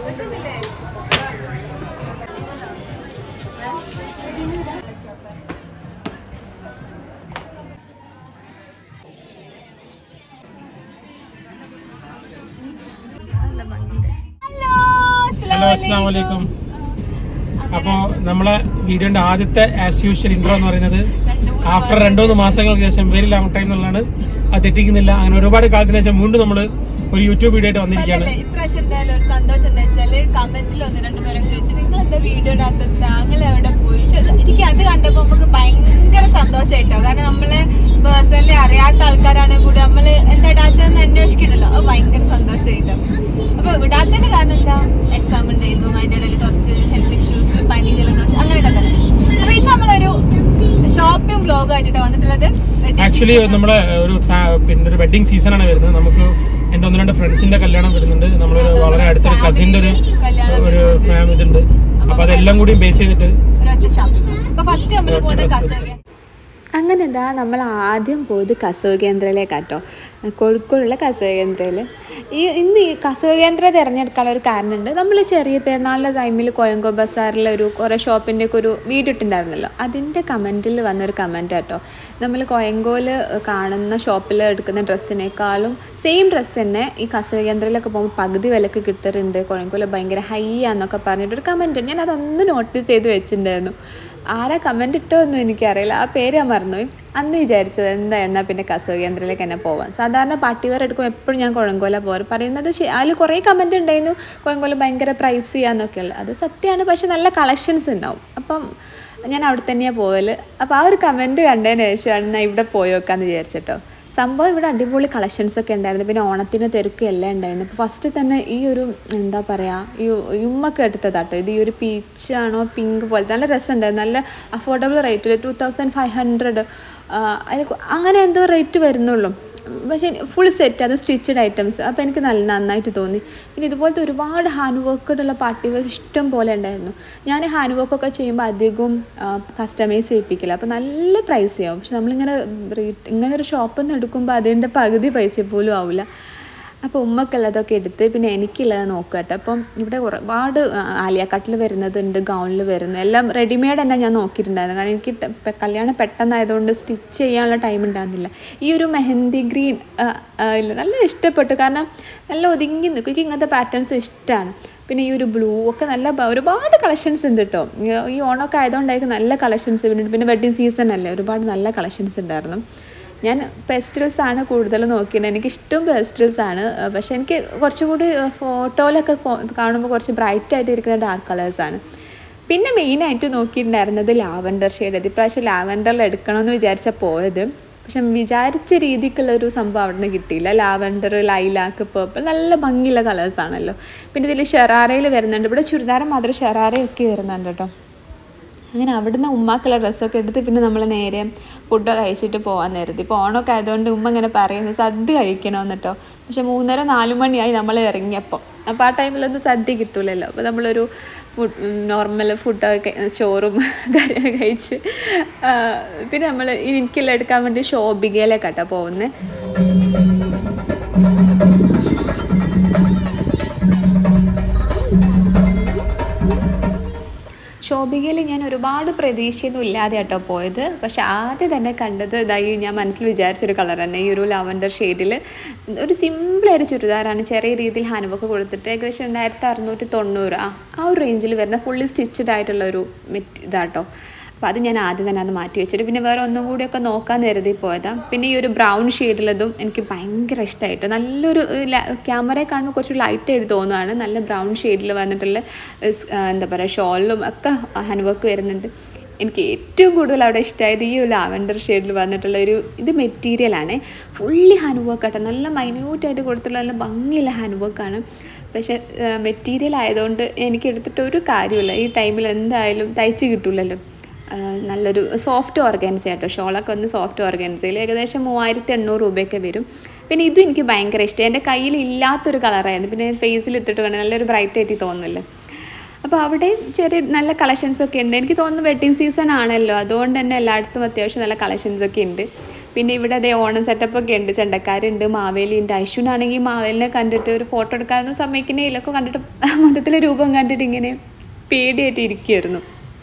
hello അസ്സാം വലൈക്കും അപ്പോ നമ്മളെ വീഡിയോന്റെ ആദ്യത്തെ ആസ് യൂഷ്വൽ ഇൻട്രോ എന്ന് പറയുന്നത് ആഫ്റ്റർ രണ്ടു മൂന്ന് മാസങ്ങൾക്ക് ശേഷം വെരി ലോങ് ടൈം എന്നുള്ളതാണ് അത് തെറ്റിക്കുന്നില്ല അങ്ങനെ ഒരുപാട് കാലത്തിന് ശേഷം വീണ്ടും നമ്മൾ ഒരു യൂട്യൂബ് വീഡിയോ ആയിട്ട് വന്നിരിക്കുകയാണ് അല്ലല്ല, ഇപ്രാവശ്യം എന്തായാലും ഒരു സന്തോഷം എന്താ വെച്ചാല് കമന്റിൽ ഒന്ന് രണ്ടു പേരും ചോദിച്ചു നിങ്ങൾ എന്താ വീഡിയോ ഇടാത്തത് താങ്കൾ എവിടെ പോയി പക്ഷെ അത് എനിക്ക് അത് കണ്ടപ്പോ നമുക്ക് ഭയങ്കര സന്തോഷമായിട്ടോ കാരണം നമ്മളെ പേഴ്സണലി അറിയാത്ത ആൾക്കാരാണെങ്കിൽ കൂടി നമ്മള് എന്താ ഇടാത്തതെന്ന് അന്വേഷിക്കണല്ലോ അത് ഭയങ്കര സന്തോഷമായിട്ടോ അപ്പൊ വിടാത്തതിന്റെ കാരണം എന്താ എക്സാം ഉണ്ടായിരുന്നു അതിന്റെ ഇടയിൽ കുറച്ച് ഹെൽത്ത് ഇഷ്യൂസ് പനി ജലദോഷം അങ്ങനെയൊക്കെ തന്നെ അപ്പൊ ഇത് നമ്മളൊരു ഷോപ്പിംഗ് വ്ലോഗ് ആയിട്ടാണ് വന്നിട്ടുള്ളത് ആക്ച്വലി നമ്മളെ ഒരു ഫാ- പിന്നെ ഒരു വെഡിങ് സീസൺ ആണ് വരുന്നത് നമുക്ക് എന്റെ ഒന്ന് രണ്ട് ഫ്രണ്ട്സിന്റെ കല്യാണം വരുന്നുണ്ട് നമ്മളൊരു വളരെ അടുത്തൊരു കസിന്റെ ഒരു ഒരു ഫാമിലി ഇതുണ്ട് അപ്പൊ അതെല്ലാം കൂടി ബേസ് ചെയ്തിട്ട് ഒരൊറ്റ ഷോപ്പിംഗ് അപ്പൊ ഫസ്റ്റ് നമ്മൾ പോകുന്നത് കസേര അങ്ങനെ എന്താ നമ്മൾ ആദ്യം പോയത് കസവ് കേന്ദ്രയിലേക്കാട്ടോ കോഴിക്കോടുള്ള കസവ് കേന്ദ്രയിൽ ഈ ഇന്ന് ഈ കസവ് കേന്ദ്ര തിരഞ്ഞെടുക്കാനുള്ള ഒരു കാരണമുണ്ട് നമ്മൾ ചെറിയ പെരുന്നാളിൻ്റെ ടൈമിൽ കോയങ്കോ ബസാറിൽ ഒരു കുറേ ഷോപ്പിൻ്റെ ഒക്കെ ഒരു വീഡിയോ ഇട്ടുണ്ടായിരുന്നല്ലോ അതിൻ്റെ കമൻറ്റിൽ വന്നൊരു കമൻറ്റ് കേട്ടോ നമ്മൾ കോയങ്കോയിൽ കാണുന്ന ഷോപ്പിൽ എടുക്കുന്ന ഡ്രസ്സിനേക്കാളും സെയിം ഡ്രസ്സ് തന്നെ ഈ കസവ് കേന്ദ്രയിലൊക്കെ പോകുമ്പോൾ പകുതി വിലക്ക് കിട്ടാറുണ്ട് കോയങ്കോയിൽ ഭയങ്കര ഹൈ ആന്നൊക്കെ പറഞ്ഞിട്ടൊരു കമൻറ്റ് ഞാൻ അതൊന്ന് നോട്ടീസ് ചെയ്ത് വെച്ചിട്ടുണ്ടായിരുന്നു ആരാ കമൻറ്റ് ഇട്ടോന്നും എനിക്കറിയില്ല ആ പേര് ഞാൻ മറന്നുപോയി അന്ന് വിചാരിച്ചത് എന്താ എന്നാൽ പിന്നെ കസവ് കേന്ദ്രയിലേക്ക് തന്നെ പോവാം സാധാരണ പാർട്ടിവെയർ എടുക്കുമ്പോൾ എപ്പോഴും ഞാൻ കുഴങ്കോല പോകാറ് പറയുന്നത് ശരി അതിൽ കുറേ കമൻറ്റ് ഉണ്ടായിരുന്നു കുഴങ്കോല ഭയങ്കര പ്രൈസ് ചെയ്യാന്നൊക്കെയുള്ളത് അത് സത്യമാണ് പക്ഷെ നല്ല കളക്ഷൻസ് ഉണ്ടാവും അപ്പം ഞാൻ അവിടെ തന്നെയാണ് പോകല് അപ്പോൾ ആ ഒരു കമൻറ്റ് കണ്ടതിന് ശേഷമാണ് ഞാൻ ഇവിടെ പോയി നോക്കാമെന്ന് വിചാരിച്ചിട്ടോ സംഭവം ഇവിടെ അടിപൊളി കളക്ഷൻസ് ഒക്കെ ഉണ്ടായിരുന്നു പിന്നെ ഓണത്തിന് തിരക്ക് എല്ലാം ഉണ്ടായിരുന്നു അപ്പോൾ ഫസ്റ്റ് തന്നെ ഈ ഒരു എന്താ പറയുക ഈ ഉമ്മൊക്കെ എടുത്തതാട്ടോ ഇത് ഈ ഒരു പീച്ച് ആണോ പിങ്ക് പോലത്തെ നല്ല രസമുണ്ടായിരുന്നു നല്ല അഫോർഡബിൾ റേറ്റിൽ ടു തൗസൻഡ് ഫൈവ് ഹൺഡ്രഡ് അതിൽ അങ്ങനെ എന്തോ റേറ്റ് വരുന്നുള്ളൂ പക്ഷേ ഫുൾ സെറ്റ് അത് സ്റ്റിച്ചഡ് ഐറ്റംസ് അപ്പോൾ എനിക്ക് നല്ല നന്നായിട്ട് തോന്നി പിന്നെ ഇതുപോലത്തെ ഒരുപാട് ഹാൻഡ് വർക്കുള്ള പാർട്ടി വെയർ ഇഷ്ടം പോലെ ഉണ്ടായിരുന്നു ഞാൻ ഹാൻഡ് വർക്കൊക്കെ ചെയ്യുമ്പോൾ അധികവും കസ്റ്റമൈസ് ചെയ്യിപ്പിക്കില്ല അപ്പോൾ നല്ല പ്രൈസ് ചെയ്യും പക്ഷെ നമ്മളിങ്ങനെ റേറ്റ് ഇങ്ങനെ ഒരു ഷോപ്പിൽ നിന്ന് എടുക്കുമ്പോൾ അതിൻ്റെ പകുതി പൈസ പോലും ആവില്ല അപ്പോൾ ഉമ്മക്കുള്ളതൊക്കെ എടുത്ത് പിന്നെ എനിക്കുള്ളത് നോക്കുക കേട്ടോ അപ്പം ഇവിടെ ഒരുപാട് ആലിയ കട്ടിൽ വരുന്നതുണ്ട് ഗൗണിൽ വരുന്നു എല്ലാം റെഡിമെയ്ഡ് തന്നെ ഞാൻ നോക്കിയിട്ടുണ്ടായിരുന്നു കാരണം എനിക്ക് ടെ- പെ- കല്യാണം പെട്ടെന്നായതുകൊണ്ട് സ്റ്റിച്ച് ചെയ്യാനുള്ള ടൈം ഉണ്ടായിരുന്നില്ല ഈ ഒരു മെഹന്തി ഗ്രീൻ ഇല്ല നല്ല ഇഷ്ടപ്പെട്ടു കാരണം നല്ല ഒതുങ്ങി നിൽക്കും എനിക്ക് ഇങ്ങനത്തെ പാറ്റേൺസ് ഇഷ്ടമാണ് പിന്നെ ഈ ഒരു ബ്ലൂ ഒക്കെ നല്ല ബ- ഒരുപാട് കളക്ഷൻസ് ഉണ്ട് കേട്ടോ ഈ- ഈ ഓണമൊക്കെ ആയതുകൊണ്ടായിരിക്കും നല്ല കളക്ഷൻസ് പിന്നെ പിന്നെ വെഡ്ഡിങ് സീസൺ അല്ലേ ഒരുപാട് നല്ല കളക്ഷൻസ് ഉണ്ടായിരുന്നു ഞാൻ പെസ്റ്റൽസ് ആണ് കൂടുതൽ നോക്കിയത് എനിക്ക് ഇഷ്ടം പെസ്റ്റൽസ് ആണ് അഹ് പക്ഷെ എനിക്ക് കുറച്ചും കൂടി ഫോട്ടോയിലൊക്കെ കാണുമ്പോൾ കുറച്ച് ബ്രൈറ്റ് ആയിട്ട് ഇരിക്കുന്ന ഡാർക്ക് കളേഴ്സാണ് പിന്നെ മെയിനായിട്ട് നോക്കിയിട്ടുണ്ടായിരുന്നത് ലാവൻഡർ ഷെയ്ഡ് ഇപ്രാവശ്യം ലാവൻഡറിൽ എടുക്കണമെന്ന് വിചാരിച്ചാൽ പോയത് പക്ഷെ വിചാരിച്ച രീതിക്കുള്ള ഒരു സംഭവം അവിടെ നിന്ന് കിട്ടിയില്ല ലാവൻഡർ ലൈലാക്ക് പേർപ്പിൾ നല്ല ഭംഗിയുള്ള കളേഴ്സാണല്ലോ പിന്നെ ഇതിൽ ഷെറാറയിൽ വരുന്നുണ്ട് ഇവിടെ ചുരിദാരം മാത്രം ഷെറാറയൊക്കെ വരുന്നുണ്ട് കേട്ടോ അങ്ങനെ അവിടുന്ന് ഉമ്മാക്കുള്ള ഡ്രസ്സൊക്കെ എടുത്ത് പിന്നെ നമ്മൾ നേരെ ഫുഡ് കഴിച്ചിട്ട് പോകാൻ നേരത്തെ ഇപ്പോൾ ഓണമൊക്കെ ആയതുകൊണ്ട് ഉമ്മ ഇങ്ങനെ പറയുന്നു സദ്യ കഴിക്കണമെന്ന് കേട്ടോ പക്ഷെ മൂന്നര നാല് മണിയായി നമ്മൾ ഇറങ്ങിയപ്പോൾ അപ്പോൾ ആ ടൈമിലൊന്നും സദ്യ കിട്ടൂലല്ലോ അപ്പോൾ നമ്മളൊരു ഫുഡ് നോർമൽ ഫുഡൊക്കെ ചോറും കറിയൊക്കെ കഴിച്ച് ആ, പിന്നെ നമ്മൾ എനിക്കെല്ലാം എടുക്കാൻ വേണ്ടി ഷോബികയിലേക്കാട്ടോ പോകുന്നത് ശോഭികയിൽ ഞാൻ ഒരുപാട് പ്രതീക്ഷയൊന്നും ഇല്ലാതെ കേട്ടോ പോയത് പക്ഷെ ആദ്യം തന്നെ കണ്ടത് ഇതായി ഞാൻ മനസ്സിൽ വിചാരിച്ചൊരു കളർ തന്നെ ഈ ഒരു ലാവൻഡർ ഷെയ്ഡിൽ ഒരു സിമ്പിളായൊരു ചുരിദാറാണ് ചെറിയ രീതിയിൽ ഹാനുവൊക്കെ കൊടുത്തിട്ട് ഏകദേശം രണ്ടായിരത്തി അറുന്നൂറ്റി തൊണ്ണൂറ് ആ ആ ഒരു റേഞ്ചിൽ വരുന്ന ഫുള്ളി സ്റ്റിച്ചഡ് ആയിട്ടുള്ള ഒരു മെറ്റ് ഇതാട്ടോ അപ്പോൾ അത് ഞാൻ ആദ്യം തന്നെ അത് മാറ്റി വെച്ചിട്ട് പിന്നെ വേറെ ഒന്നും കൂടിയൊക്കെ നോക്കാൻ കരുതി പോയതാണ് പിന്നെ ഈ ഒരു ബ്രൗൺ ഷെയ്ഡിലതും എനിക്ക് ഭയങ്കര ഇഷ്ടമായിട്ട് നല്ലൊരു ക്യാമറയെ കാണുമ്പോൾ കുറച്ച് ലൈറ്റ് ആയിട്ട് തോന്നുകയാണ് നല്ല ബ്രൗൺ ഷെയ്ഡിൽ വന്നിട്ടുള്ള സ്- ആ, എന്താ പറയുക ഷോളിലും ഒക്കെ ഹാൻഡ് വർക്ക് വരുന്നുണ്ട് എനിക്ക് ഏറ്റവും കൂടുതൽ അവിടെ ഇഷ്ടമായത് ഈ ഒരു ലാവൻഡർ ഷെയ്ഡിൽ വന്നിട്ടുള്ള ഒരു ഇത് മെറ്റീരിയലാണ് ഫുള്ളി ഹാൻഡ് വർക്ക് ആട്ടോ നല്ല മൈന്യൂട്ടായിട്ട് കൊടുത്തിട്ടുള്ള നല്ല ഭംഗിയുള്ള ഹാൻഡ് വർക്കാണ് പക്ഷേ മെറ്റീരിയൽ ആയതുകൊണ്ട് എനിക്ക് എടുത്തിട്ട് ഒരു കാര്യമില്ല ഈ ടൈമിൽ എന്തായാലും തയ്ച്ച് കിട്ടില്ലല്ലോ ആഹ് നല്ലൊരു സോഫ്റ്റ് ഓർഗൻസ കേട്ടോ ഷോളൊക്കെ ഒന്ന് സോഫ്റ്റ് ഓർഗൻസയിൽ ഏകദേശം മൂവായിരത്തി എണ്ണൂറ് രൂപയൊക്കെ വരും പിന്നെ ഇതും എനിക്ക് ഭയങ്കര ഇഷ്ടം എൻ്റെ കയ്യിൽ ഇല്ലാത്തൊരു കളറായിരുന്നു പിന്നെ ഫേസിൽ ഇട്ടിട്ട് വേണം നല്ലൊരു ബ്രൈറ്റ് ആയിട്ട് തോന്നുന്നില്ല അപ്പോൾ അവിടെ ചെറിയ നല്ല കളക്ഷൻസ് ഒക്കെ ഉണ്ട് എനിക്ക് തോന്നുന്നു വെഡ്ഡിങ് സീസൺ ആണല്ലോ അതുകൊണ്ട് തന്നെ എല്ലായിടത്തും അത്യാവശ്യം നല്ല കളക്ഷൻസ് ഒക്കെ ഉണ്ട് പിന്നെ ഇവിടെ അതേ ഓണം സെറ്റപ്പൊക്കെ ഉണ്ട് ചെണ്ടക്കാരുണ്ട് മാവേലിയുണ്ട് ഐശുനാണെങ്കിൽ മാവേലിനെ കണ്ടിട്ട് ഒരു ഫോട്ടോ എടുക്കാനൊന്നും സമ്മതിക്കുന്നേ ഇല്ലൊക്കെ കണ്ടിട്ട് മൊത്തത്തിലെ രൂപം കണ്ടിട്ട് ഇങ്ങനെ പേടിയായിട്ട് ഇരിക്കുകയായിരുന്നു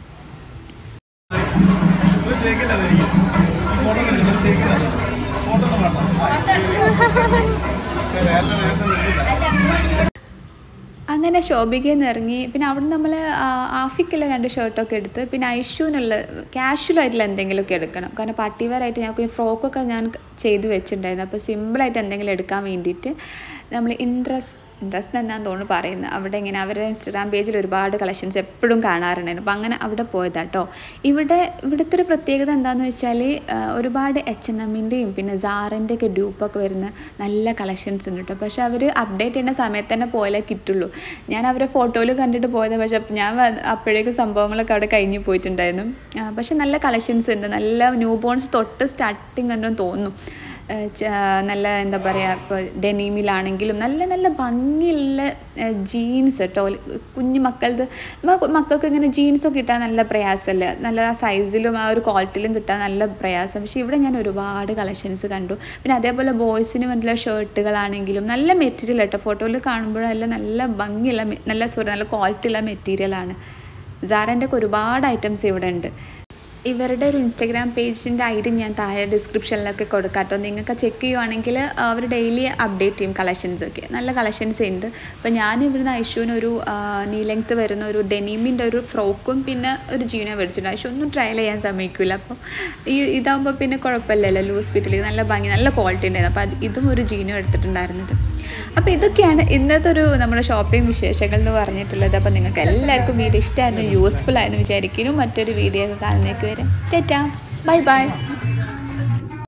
അങ്ങനെ ശോഭികയിൽ നിന്ന് ഇറങ്ങി പിന്നെ അവിടെ നമ്മൾ ആഫിക്കുള്ള രണ്ട് ഷർട്ടൊക്കെ എടുത്ത് പിന്നെ ഐഷുവിനുള്ള കാഷ്വൽ ആയിട്ടുള്ള എന്തെങ്കിലുമൊക്കെ എടുക്കണം കാരണം പാർട്ടി വെയർ ആയിട്ട് ഞങ്ങൾക്ക് ഫ്രോക്കൊക്കെ ഞാൻ ചെയ്ത് വെച്ചിട്ടുണ്ടായിരുന്നു അപ്പോൾ സിമ്പിളായിട്ട് എന്തെങ്കിലും എടുക്കാൻ വേണ്ടിയിട്ട് നമ്മൾ ഇൻട്രസ്റ്റ് ഇൻട്രസ്റ്റ് എന്നാന്ന് തോന്നുന്നു പറയുന്നത് അവിടെ ഇങ്ങനെ അവരുടെ ഇൻസ്റ്റഗ്രാം പേജിൽ ഒരുപാട് കളക്ഷൻസ് എപ്പോഴും കാണാറുണ്ടായിരുന്നു അപ്പോൾ അങ്ങനെ അവിടെ പോയതാട്ടോ ഇവിടെ ഇവിടുത്തെ ഒരു പ്രത്യേകത എന്താണെന്ന് വെച്ചാൽ ഒരുപാട് എച്ച് എൻ എമ്മിൻ്റെയും പിന്നെ സാറിൻ്റെ ഒക്കെ ഡ്യൂപ്പൊക്കെ വരുന്ന നല്ല കളക്ഷൻസ് ഉണ്ട് കേട്ടോ പക്ഷെ അവർ അപ്ഡേറ്റ് ചെയ്യുന്ന സമയത്ത് തന്നെ പോയാലേ കിട്ടുള്ളൂ ഞാൻ അവരെ ഫോട്ടോയിൽ കണ്ടിട്ട് പോയത് പക്ഷെ അപ്പ- ഞാൻ വ- അപ്പോഴേക്കും സംഭവങ്ങളൊക്കെ അവിടെ കഴിഞ്ഞ് പോയിട്ടുണ്ടായിരുന്നു ആ, പക്ഷെ നല്ല കളക്ഷൻസ് ഉണ്ട് നല്ല ന്യൂ ബോൺസ് തൊട്ട് സ്റ്റാർട്ടിങ് തന്നെ തോന്നുന്നു ആ, ച- നല്ല എന്താ പറയുക ഇപ്പോൾ ഡെനീമിലാണെങ്കിലും നല്ല നല്ല ഭംഗിയുള്ള ജീൻസ് കേട്ടോ കുഞ്ഞു മക്കളത് മ- മക്കൾക്ക് ഇങ്ങനെ ജീൻസൊക്കെ കിട്ടാൻ നല്ല പ്രയാസമല്ലേ നല്ല ആ സൈസിലും ആ ഒരു ക്വാളിറ്റിയിലും കിട്ടാൻ നല്ല പ്രയാസം പക്ഷേ ഇവിടെ ഞാൻ ഒരുപാട് കളക്ഷൻസ് കണ്ടു പിന്നെ അതേപോലെ ബോയ്സിന് വേണ്ടിയുള്ള ഷർട്ടുകളാണെങ്കിലും നല്ല മെറ്റീരിയൽ കേട്ടോ ഫോട്ടോയിൽ കാണുമ്പോഴെല്ലാം നല്ല ഭംഗിയുള്ള മെ- നല്ല സോറി നല്ല ക്വാളിറ്റിയുള്ള മെറ്റീരിയലാണ് സാറിൻ്റെ ഒക്കെ ഒരുപാട് ഐറ്റംസ് ഇവിടെ ഉണ്ട് ഇവരുടെ ഒരു ഇൻസ്റ്റാഗ്രാം പേജിൻ്റെ ഐ ഡി ഞാൻ താഴെ ഡിസ്ക്രിപ്ഷനിലൊക്കെ കൊടുക്കാം കേട്ടോ നിങ്ങൾക്ക് ചെക്ക് ചെയ്യുവാണെങ്കിൽ അവർ ഡെയിലി അപ്ഡേറ്റ് ചെയ്യും കളക്ഷൻസ് ഒക്കെ നല്ല കളക്ഷൻസ് ഉണ്ട് അപ്പോൾ ഞാൻ ഇവിടുന്ന് ഐഷുവിന് ഒരു നീ ലെങ്ത്ത് വരുന്ന ഒരു ഡെനീമിൻ്റെ ഒരു ഫ്രോക്കും പിന്നെ ഒരു ജീനോ മേടിച്ചിട്ടുണ്ട് ഐഷു ഒന്നും ട്രയൽ ചെയ്യാൻ സമ്മതിക്കില്ല അപ്പോൾ ഈ ഇതാകുമ്പോൾ പിന്നെ കുഴപ്പമില്ലല്ലോ ലൂസ് ഫിറ്റിൽ നല്ല ഭംഗി നല്ല ക്വാളിറ്റി ഉണ്ടായിരുന്നു അപ്പോൾ അത് ഇതും ഒരു ജീനോ എടുത്തിട്ടുണ്ടായിരുന്നത് അപ്പോൾ ഇതൊക്കെയാണ് ഇന്നത്തെ ഒരു നമ്മുടെ ഷോപ്പിംഗ് വിശേഷങ്ങൾ എന്ന് പറഞ്ഞിട്ടുള്ളത് അപ്പോൾ നിങ്ങൾക്ക് എല്ലാവർക്കും വീഡിയോ ഇഷ്ടമായിരുന്നു യൂസ്ഫുൾ ആയിരുന്നു വിചാരിക്കുന്നു മറ്റൊരു വീഡിയോ ഒക്കെ കാണുന്നേക്ക് വരെ ടാറ്റാ ബൈ ബൈ